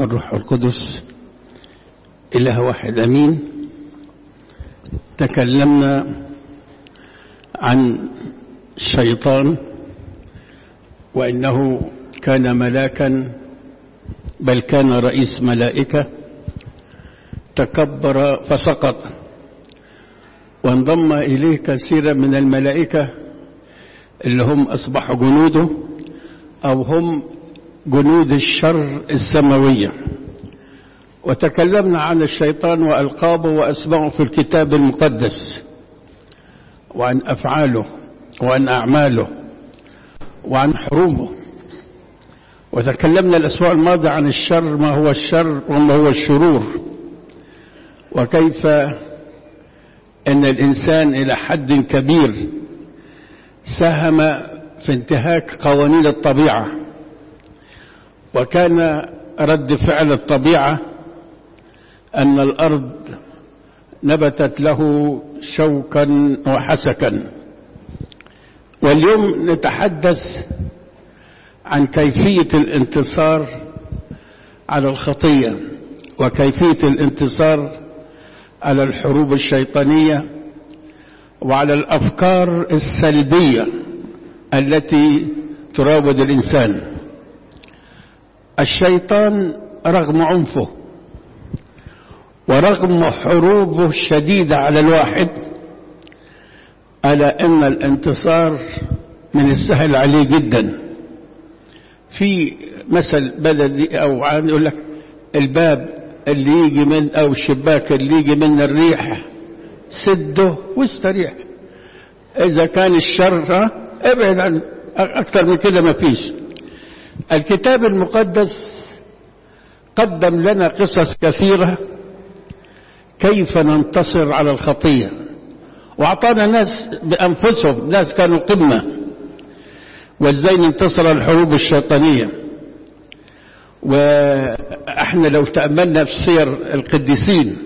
والروح القدس إله واحد أمين تكلمنا عن الشيطان وإنه كان ملاكا بل كان رئيس ملائكة تكبر فسقط وانضم إليه كثيرا من الملائكة اللي هم أصبحوا جنوده أو هم جنود الشر السماوية وتكلمنا عن الشيطان وألقابه وأسمائه في الكتاب المقدس وعن أفعاله وعن أعماله وعن حروبه وتكلمنا الأسبوع الماضي عن الشر ما هو الشر وما هو الشرور وكيف أن الإنسان إلى حد كبير ساهم في انتهاك قوانين الطبيعة وكان رد فعل الطبيعة أن الأرض نبتت له شوكا وحسكا واليوم نتحدث عن كيفية الانتصار على الخطية وكيفية الانتصار على الحروب الشيطانية وعلى الأفكار السلبية التي تراود الإنسان الشيطان رغم عنفه ورغم حروبه الشديدة على الواحد ألا أن الانتصار من السهل عليه جدا في مثل بلدي أو عن يقول لك الباب اللي يجي من أو الشباك اللي يجي من الريح سده واستريح إذا كان الشر ابعد عن أكثر من كده ما فيش الكتاب المقدس قدم لنا قصص كثيرة كيف ننتصر على الخطية وأعطانا ناس بأنفسهم ناس كانوا قمة وازاي ننتصر على الحروب الشيطانية واحنا لو تأملنا في سير القديسين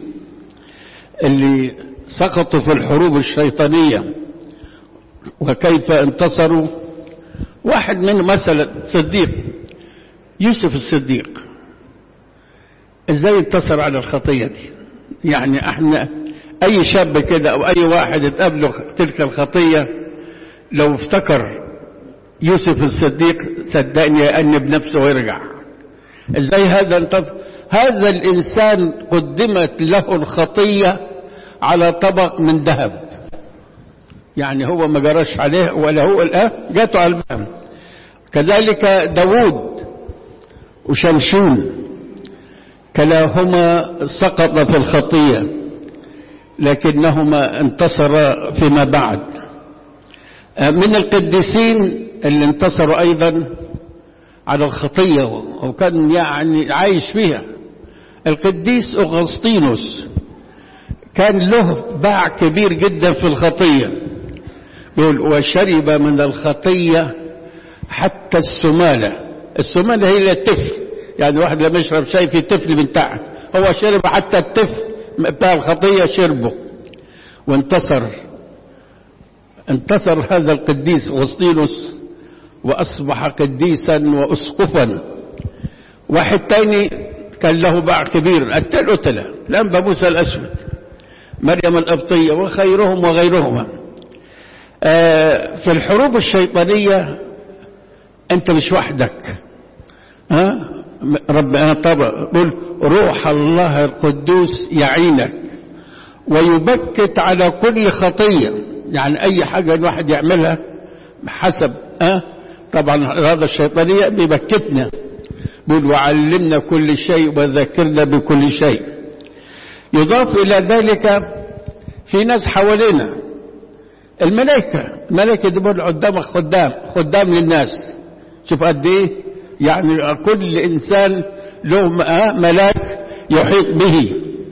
اللي سقطوا في الحروب الشيطانية وكيف انتصروا واحد منهم مثلا صديق يوسف الصديق ازاي انتصر على الخطية دي يعني احنا اي شاب كده او اي واحد اتقابله تلك الخطية لو افتكر يوسف الصديق صدقني يأنب نفسه ويرجع ازاي هذا انتصر هذا الانسان قدمت له الخطية على طبق من ذهب يعني هو ما جراش عليه ولا هو الآن جاته على الفهم كذلك داود وشمشون كلاهما سقط في الخطية لكنهما انتصرا فيما بعد من القديسين اللي انتصروا أيضا على الخطية وكان يعني عايش فيها القديس أغسطينوس كان له باع كبير جدا في الخطية يقول وشرب من الخطية حتى السمالة السمالة هي الطفل يعني واحد لما يشرب شاي في طفل من تحت هو شرب حتى الطفل بتاع الخطية شربه وانتصر انتصر هذا القديس أغسطينوس وأصبح قديسا وأسقفا واحد تاني كان له باع كبير التل أتلة الأنبا موسى الأسود مريم الأبطية وخيرهم وغيرهما آه في الحروب الشيطانية أنت مش وحدك ها ربنا طبعا قل روح الله القدوس يعينك ويبكت على كل خطية يعني أي حاجة الواحد يعملها حسب ها طبعا هذا الشيطانية بيبكتنا بيقول وعلمنا كل شيء وذكرنا بكل شيء يضاف إلى ذلك في ناس حوالينا الملائكة الملائكة دي بقول قدامك خدام خدام للناس شوف قد ايه يعني كل إنسان له ملاك يحيط به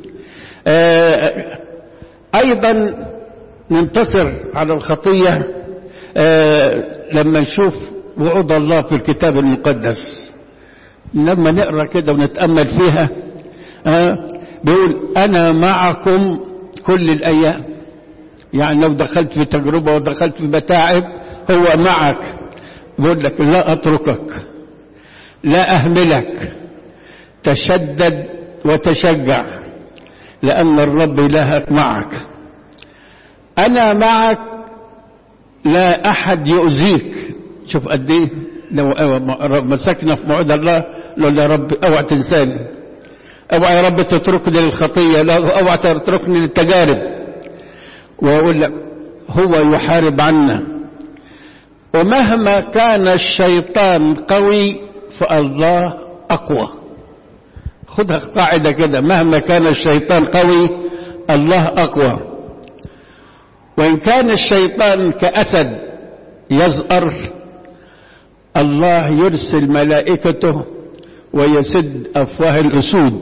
آه أيضا ننتصر على الخطية آه لما نشوف وعود الله في الكتاب المقدس لما نقرأ كده ونتأمل فيها آه بيقول أنا معكم كل الأيام يعني لو دخلت في تجربة ودخلت في متاعب هو معك بيقول لك لا أتركك لا أهملك تشدد وتشجع لأن الرب إلهك معك أنا معك لا أحد يؤذيك شوف قد إيه لو مسكنا في موعد الله نقول يا رب اوعى تنساني اوعى يا رب تتركني للخطية لا اوعى تتركني للتجارب ويقول لك هو يحارب عنا ومهما كان الشيطان قوي فالله أقوى خدها قاعدة كده مهما كان الشيطان قوي الله أقوى وإن كان الشيطان كأسد يزأر الله يرسل ملائكته ويسد أفواه الأسود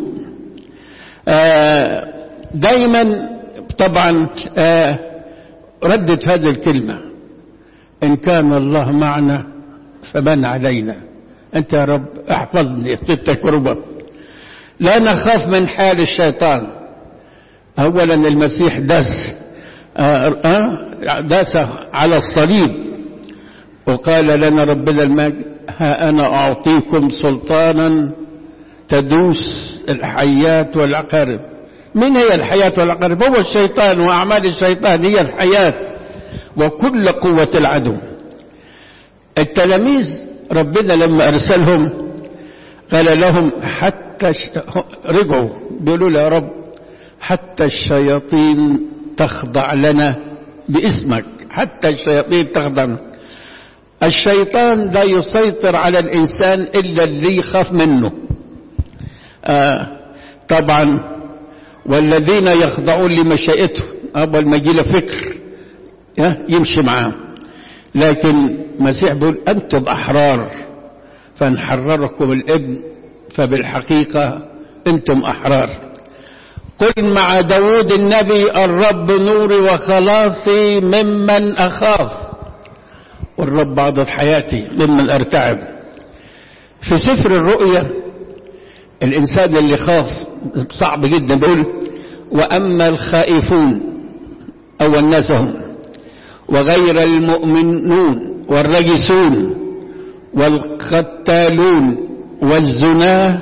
آه دايما طبعا آه ردت هذه الكلمة إن كان الله معنا فمن علينا أنت يا رب احفظني في التجربة لا نخاف من حال الشيطان أولا المسيح داس داس على الصليب وقال لنا ربنا المجد ها أنا أعطيكم سلطانا تدوس الحيات والعقارب من هي الحياة والعقارب هو الشيطان وأعمال الشيطان هي الحياة وكل قوة العدو التلاميذ ربنا لما أرسلهم قال لهم حتى ش... رجعوا بيقولوا له يا رب حتى الشياطين تخضع لنا باسمك حتى الشياطين تخضع لنا الشيطان لا يسيطر على الإنسان إلا اللي يخاف منه آه طبعا والذين يخضعون لمشيئته أول ما يجي له فكر يمشي معاه لكن المسيح بيقول أنتم أحرار فنحرركم الابن فبالحقيقة أنتم أحرار قل مع داود النبي الرب نوري وخلاصي ممن أخاف والرب عضد حياتي ممن أرتعب في سفر الرؤيا الإنسان اللي خاف صعب جدا بيقول وأما الخائفون أو الناس هم وغير المؤمنون والرجسون والقتالون والزناه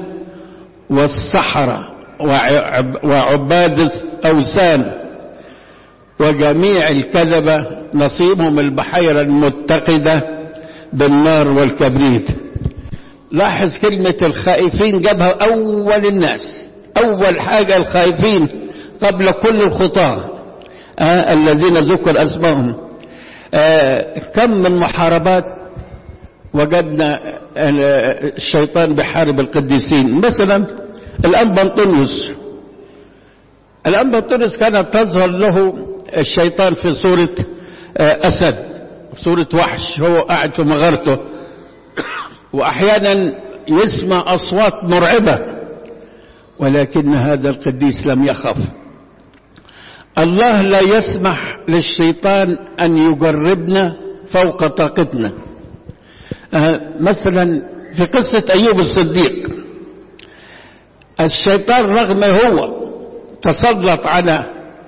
والسحرة وعباد الأوثان وجميع الكذبة نصيبهم البحيرة المتقدة بالنار والكبريت لاحظ كلمة الخائفين جابها أول الناس أول حاجة الخائفين قبل كل الخطاة آه الذين ذكر أسمائهم آه كم من محاربات وجدنا الشيطان بحارب القديسين مثلا الأنبا أنطونيوس الأنبا أنطونيوس كانت تظهر له الشيطان في صورة أسد صورة وحش هو قاعد في مغارته وأحيانا يسمع أصوات مرعبة ولكن هذا القديس لم يخف الله لا يسمح للشيطان أن يجربنا فوق طاقتنا آه مثلا في قصة أيوب الصديق الشيطان رغم هو تسلط على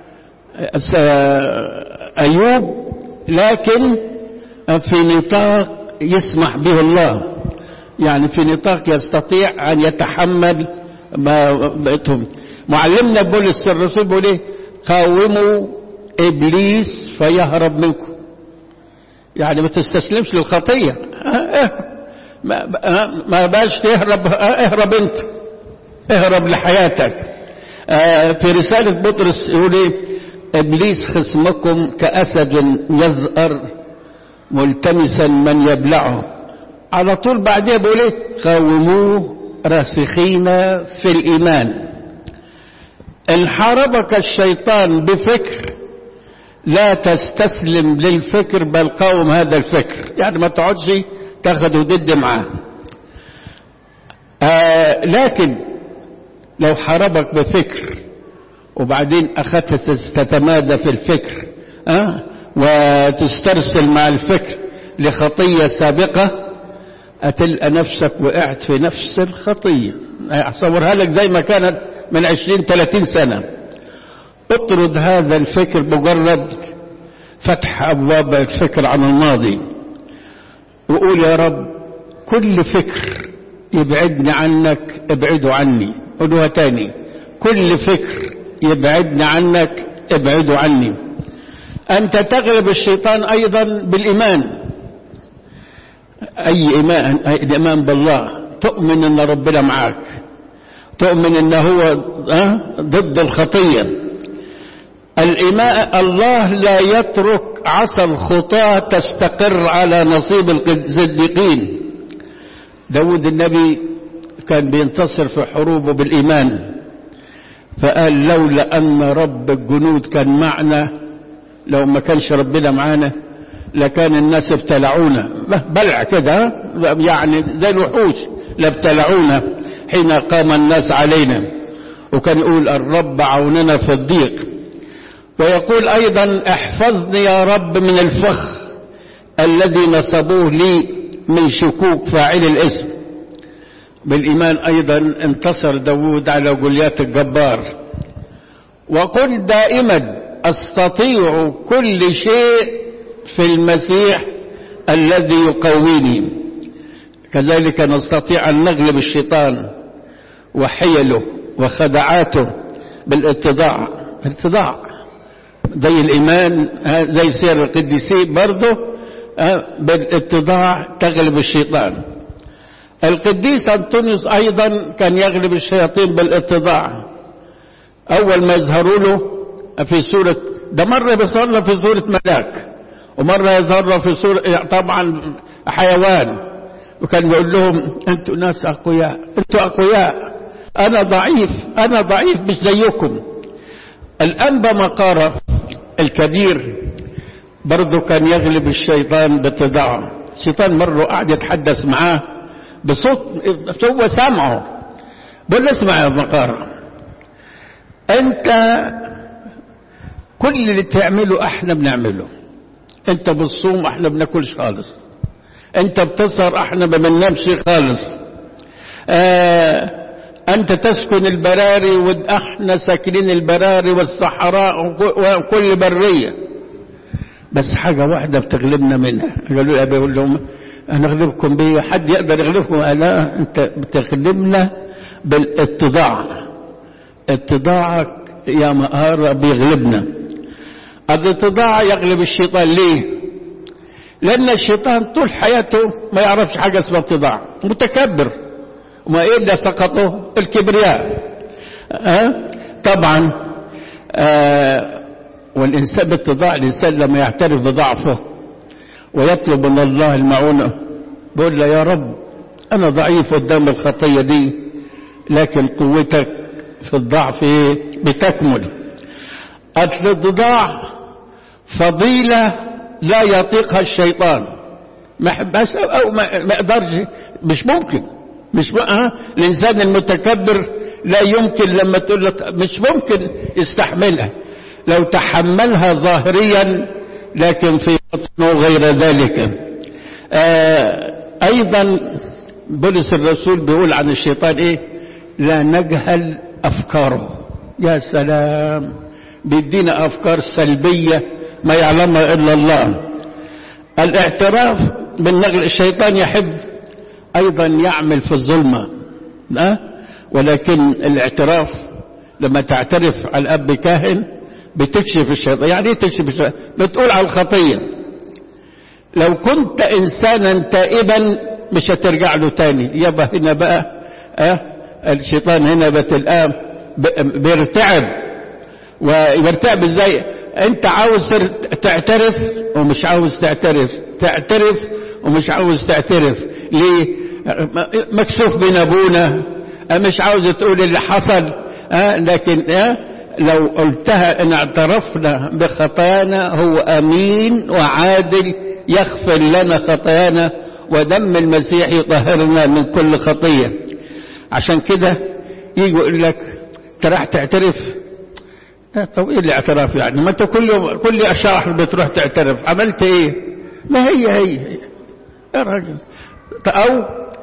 أيوب لكن في نطاق يسمح به الله يعني في نطاق يستطيع أن يتحمل ما بقتهم معلمنا بولس الرسول بيقول ايه قاوموا إبليس فيهرب منكم يعني ما تستسلمش للخطية ما, ما باش تهرب اهرب انت اهرب لحياتك في رسالة بطرس يقول ايه ابليس خصمكم كاسد يذأر ملتمسا من يبلعه على طول بعدها بيقول ايه قاوموه راسخين في الايمان ان حاربك الشيطان بفكر لا تستسلم للفكر بل قاوم هذا الفكر يعني ما تقعدش تاخد ودد معاه آه لكن لو حاربك بفكر وبعدين أخذت تتمادى في الفكر أه؟ وتسترسل مع الفكر لخطية سابقة أتلقى نفسك وقعت في نفس الخطية أصورها لك زي ما كانت من عشرين ثلاثين سنة اطرد هذا الفكر مجرد فتح أبواب الفكر عن الماضي وقول يا رب كل فكر يبعدني عنك ابعده عني قولوها تاني كل فكر يبعدني عنك ابعده عني أنت تغلب الشيطان أيضا بالإيمان أي إيمان أي الإيمان بالله تؤمن أن ربنا معك تؤمن أنه هو ضد الخطية الإيمان الله لا يترك عصا الخطاة تستقر على نصيب الصديقين داود النبي كان بينتصر في حروبه بالإيمان فقال لولا أن رب الجنود كان معنا لو ما كانش ربنا معانا لكان الناس ابتلعونا بلع كده يعني زي الوحوش لابتلعونا حين قام الناس علينا وكان يقول الرب عوننا في الضيق ويقول أيضا احفظني يا رب من الفخ الذي نصبوه لي من شكوك فاعل الاسم بالإيمان أيضا انتصر داود على جوليات الجبار وقل دائما أستطيع كل شيء في المسيح الذي يقويني كذلك نستطيع أن نغلب الشيطان وحيله وخدعاته بالاتضاع الاتضاع زي الإيمان زي سير القديسين برضه بالاتضاع تغلب الشيطان القديس أنطونيوس أيضا كان يغلب الشياطين بالاتضاع أول ما يظهروا له في سورة ده مرة بيظهر في سورة ملاك ومرة يظهر في سورة طبعا حيوان وكان بيقول لهم أنتوا ناس أقوياء أنتوا أقوياء أنا ضعيف أنا ضعيف مش زيكم الأنبا مقارة الكبير برضه كان يغلب الشيطان باتضاع الشيطان مرة قعد يتحدث معاه بصوت هو سامعه بقول اسمع يا مقارة انت كل اللي تعمله احنا بنعمله انت بتصوم احنا بناكلش خالص انت بتسهر احنا ما بننامش خالص آه انت تسكن البراري واحنا ساكنين البراري والصحراء وكل بريه بس حاجه واحده بتغلبنا منها قالوا لي بيقول لهم انا اغلبكم بيه حد يقدر يغلبكم لا انت بتغلبنا بالاتضاع اتضاعك يا مهارة بيغلبنا الاتضاع يغلب الشيطان ليه لان الشيطان طول حياته ما يعرفش حاجة اسمها اتضاع متكبر وما ايه اللي سقطه الكبرياء أه؟ طبعا أه والانسان باتضاع الانسان لما يعترف بضعفه ويطلب من الله المعونة بيقول له يا رب أنا ضعيف قدام الخطية دي لكن قوتك في الضعف بتكمل الاتضاع فضيلة لا يطيقها الشيطان ما يحبهاش أو ما يقدرش مش ممكن مش م... أه؟ الإنسان المتكبر لا يمكن لما تقول له مش ممكن يستحملها لو تحملها ظاهريا لكن في بطنه غير ذلك آه أيضا بولس الرسول بيقول عن الشيطان إيه لا نجهل أفكاره يا سلام بيدينا أفكار سلبية ما يعلمها إلا الله الاعتراف بالنغل الشيطان يحب أيضا يعمل في الظلمة أه؟ ولكن الاعتراف لما تعترف على الأب كاهن بتكشف الشيطان يعني ايه تكشف الشيطان بتقول على الخطية لو كنت إنسانا تائبا مش هترجع له تاني يبقى هنا بقى أه؟ الشيطان هنا بتلقاه بيرتعب ويرتعب ازاي انت عاوز تعترف ومش عاوز تعترف تعترف ومش عاوز تعترف ليه مكسوف بين ابونا مش عاوز تقول اللي حصل أه؟ لكن أه؟ لو قلتها ان اعترفنا بخطايانا هو امين وعادل يغفر لنا خطايانا ودم المسيح يطهرنا من كل خطيه عشان كده يجي يقول لك انت راح تعترف طب ايه الاعتراف يعني ما انت كل يوم كل اشهر بتروح تعترف عملت ايه ما هي هي, هي. يا راجل او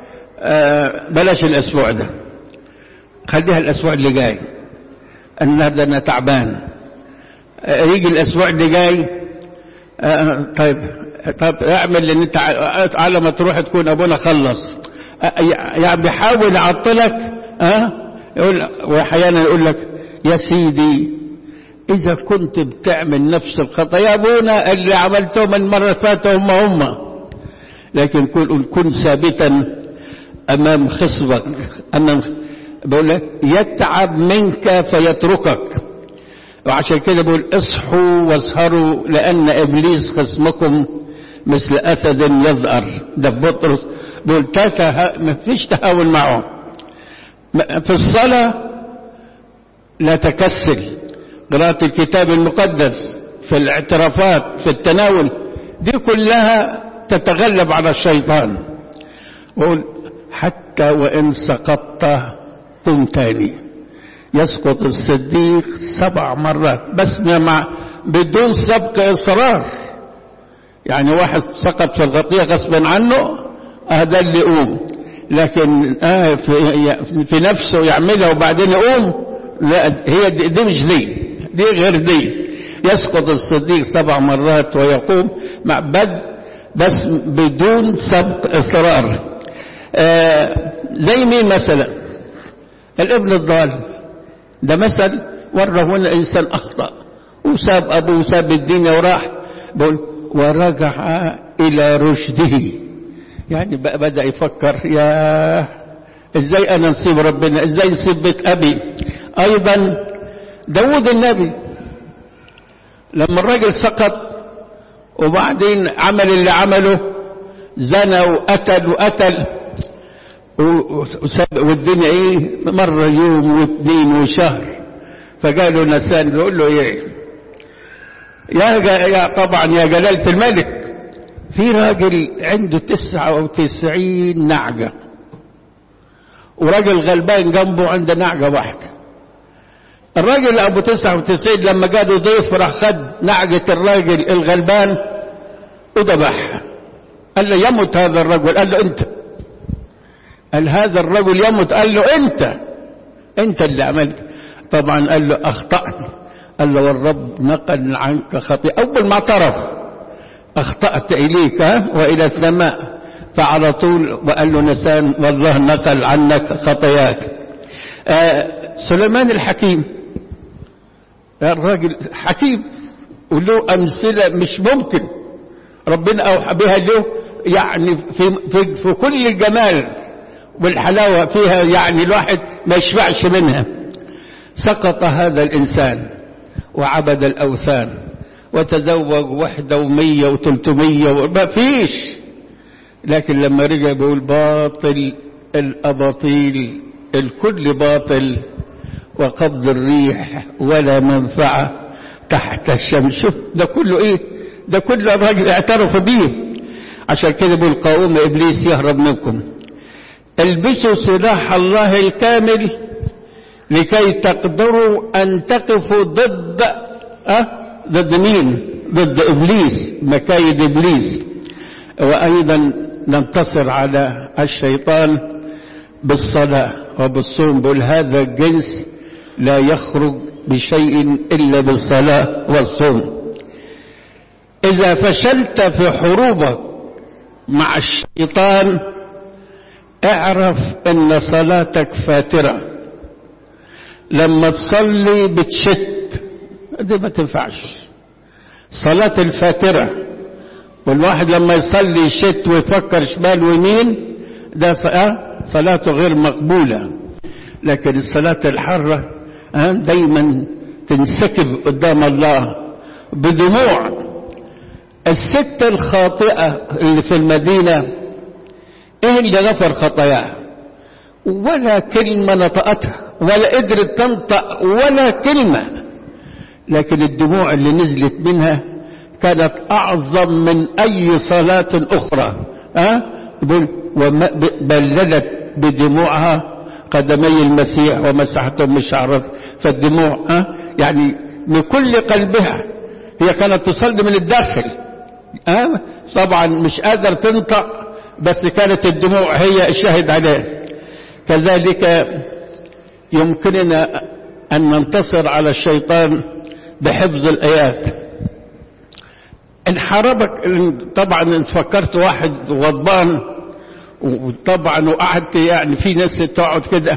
آه بلاش الاسبوع ده خليها الاسبوع اللي جاي النهارده انا تعبان آه يجي الاسبوع اللي جاي آه طيب طب اعمل اللي انت على ما تروح تكون ابونا خلص يعني بيحاول يعطلك ها يقول واحيانا يقول لك يا سيدي اذا كنت بتعمل نفس الخطايا ابونا اللي عملتهم المره فاتوا هم هم لكن كن كن ثابتا امام خصمك امام بقول لك يتعب منك فيتركك وعشان كده بقول اصحوا واسهروا لان ابليس خصمكم مثل اسد يظهر ده بطرس بقول ما فيش تهاون معه في الصلاه لا تكسل قراءة الكتاب المقدس في الاعترافات في التناول دي كلها تتغلب على الشيطان وقول حتى وإن سقطت قم تاني يسقط الصديق سبع مرات بس مع بدون سبق إصرار يعني واحد سقط في الغطية غصبا عنه هذا اللي يقوم لكن آه في, في نفسه يعملها وبعدين يقوم لا هي دي, دي مش دي دي غير دي يسقط الصديق سبع مرات ويقوم مع بد بس بدون سبق اصرار آه زي مين مثلا الابن الضال ده مثل ورى هنا انسان اخطا وساب ابوه وساب الدنيا وراح بقول ورجع الى رشده يعني بقى بدا يفكر يا ازاي انا نصيب ربنا ازاي نصيب بيت ابي ايضا داود النبي لما الراجل سقط وبعدين عمل اللي عمله زنى وقتل وقتل والدنيا ايه مر يوم واثنين وشهر فقالوا نسان بيقول له ايه يا, يا طبعا يا جلالة الملك في راجل عنده تسعة وتسعين نعجة وراجل غلبان جنبه عنده نعجة واحدة الراجل ابو تسعة وتسعين لما جاله ضيف راح خد نعجة الراجل الغلبان وذبحها قال له يمت هذا الرجل قال له انت قال هذا الرجل يمت قال له انت انت اللي عملت طبعا قال له اخطأت قال له والرب نقل عنك خطيئة اول ما اعترف اخطأت اليك والى السماء فعلى طول وقال له نسان والله نقل عنك خطاياك آه سليمان الحكيم الراجل حكيم وله أمثلة مش ممكن ربنا أوحى بها له يعني في, في, في كل الجمال والحلاوة فيها يعني الواحد ما يشبعش منها سقط هذا الإنسان وعبد الأوثان وتزوج وحدة ومية وتلتمية وما فيش لكن لما رجع بيقول باطل الأباطيل الكل باطل وقبض الريح ولا منفعة تحت الشمس شوف ده كله ايه ده كله الراجل اعترف بيه عشان كده بيقول قاوم ابليس يهرب منكم البسوا سلاح الله الكامل لكي تقدروا ان تقفوا ضد أه؟ ضد مين ضد ابليس مكايد ابليس وايضا ننتصر على الشيطان بالصلاه وبالصوم بقول هذا الجنس لا يخرج بشيء إلا بالصلاة والصوم إذا فشلت في حروبك مع الشيطان اعرف ان صلاتك فاترة لما تصلي بتشت دي ما تنفعش صلاة الفاترة والواحد لما يصلي يشت ويفكر شمال ويمين ده صلاته غير مقبولة لكن الصلاة الحرة دايما تنسكب قدام الله بدموع الست الخاطئة اللي في المدينة ايه اللي غفر خطاياها ولا كلمة نطقتها ولا قدرت تنطق ولا كلمة لكن الدموع اللي نزلت منها كانت أعظم من أي صلاة أخرى أه؟ بللت بدموعها قدمي المسيح ومسحتهم بشعرات فالدموع أه؟ يعني من كل قلبها هي كانت تصلي من الداخل أه؟ طبعا مش قادر تنطق بس كانت الدموع هي الشاهد عليه كذلك يمكننا أن ننتصر على الشيطان بحفظ الآيات إن حاربك طبعا إن فكرت واحد غضبان وطبعا وقعدت يعني في ناس تقعد كده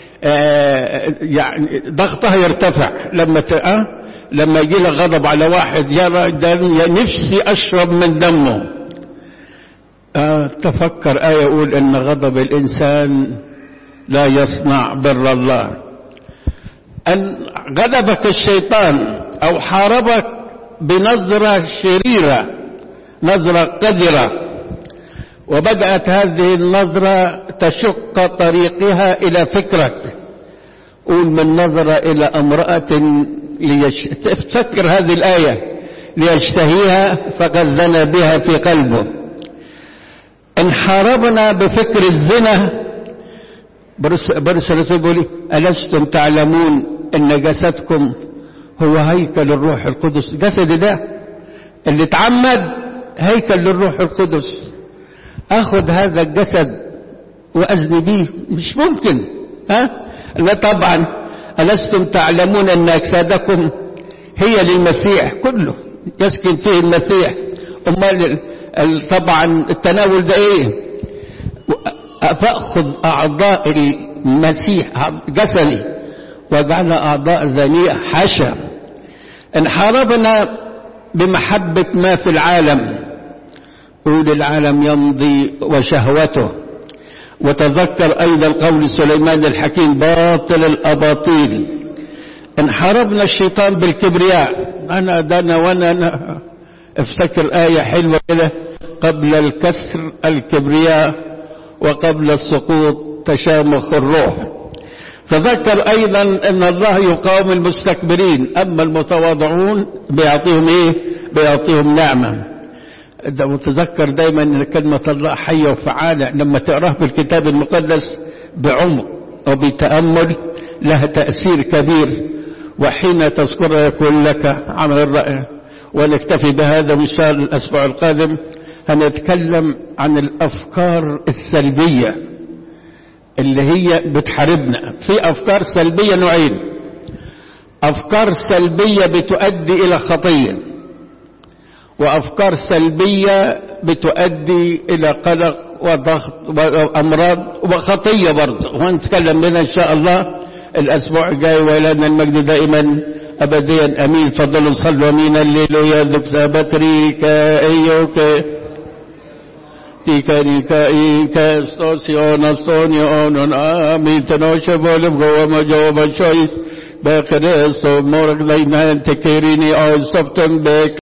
آه يعني ضغطها يرتفع لما ت... آه لما يجي لك غضب على واحد يرى دم يا نفسي اشرب من دمه آه تفكر آية يقول ان غضب الانسان لا يصنع بر الله ان غضبك الشيطان او حاربك بنظرة شريرة نظرة قذرة وبدأت هذه النظرة تشق طريقها إلى فكرك قول من نظر إلى امرأة ليش... تفكر هذه الآية ليشتهيها فقد زنى بها في قلبه إن حاربنا بفكر الزنا برس الرسول بيقول ألستم تعلمون أن جسدكم هو هيكل الروح القدس جسد ده اللي اتعمد هيكل للروح القدس اخد هذا الجسد وازني بيه مش ممكن ها لا طبعا ألستم تعلمون أن أجسادكم هي للمسيح كله يسكن فيه المسيح أمال طبعا التناول ده إيه فأخذ أعضاء المسيح جسدي واجعل أعضاء ذنيئة حاشا إن حاربنا بمحبة ما في العالم قول العالم يمضي وشهوته وتذكر أيضا قول سليمان الحكيم باطل الأباطيل إن حاربنا الشيطان بالكبرياء أنا دنا وأنا أنا افتكر آية حلوة كده قبل الكسر الكبرياء وقبل السقوط تشامخ الروح تذكر أيضا أن الله يقاوم المستكبرين أما المتواضعون بيعطيهم إيه بيعطيهم نعمة وتذكر دايما أن كلمة الله حية وفعالة لما تقراه بالكتاب المقدس بعمق وبتأمل لها تأثير كبير وحين تذكرها يكون لك عمل الرأي ونكتفي بهذا وإن شاء الله الأسبوع القادم هنتكلم عن الأفكار السلبية اللي هي بتحاربنا في أفكار سلبية نوعين أفكار سلبية بتؤدي إلى خطية وأفكار سلبية بتؤدي إلى قلق وضغط وأمراض وخطية برضه وهنتكلم منها إن شاء الله الأسبوع الجاي ولنا المجد دائما أبديا أمين فضلوا صلوا أمين الليل يذك سابتري كأيوك تيكاريكا إيكا ستوسيون أستونيون آمين تنوشة بولم قوة مجوبة شويس بكريستو مورك لينان تكيريني أو سفتن بك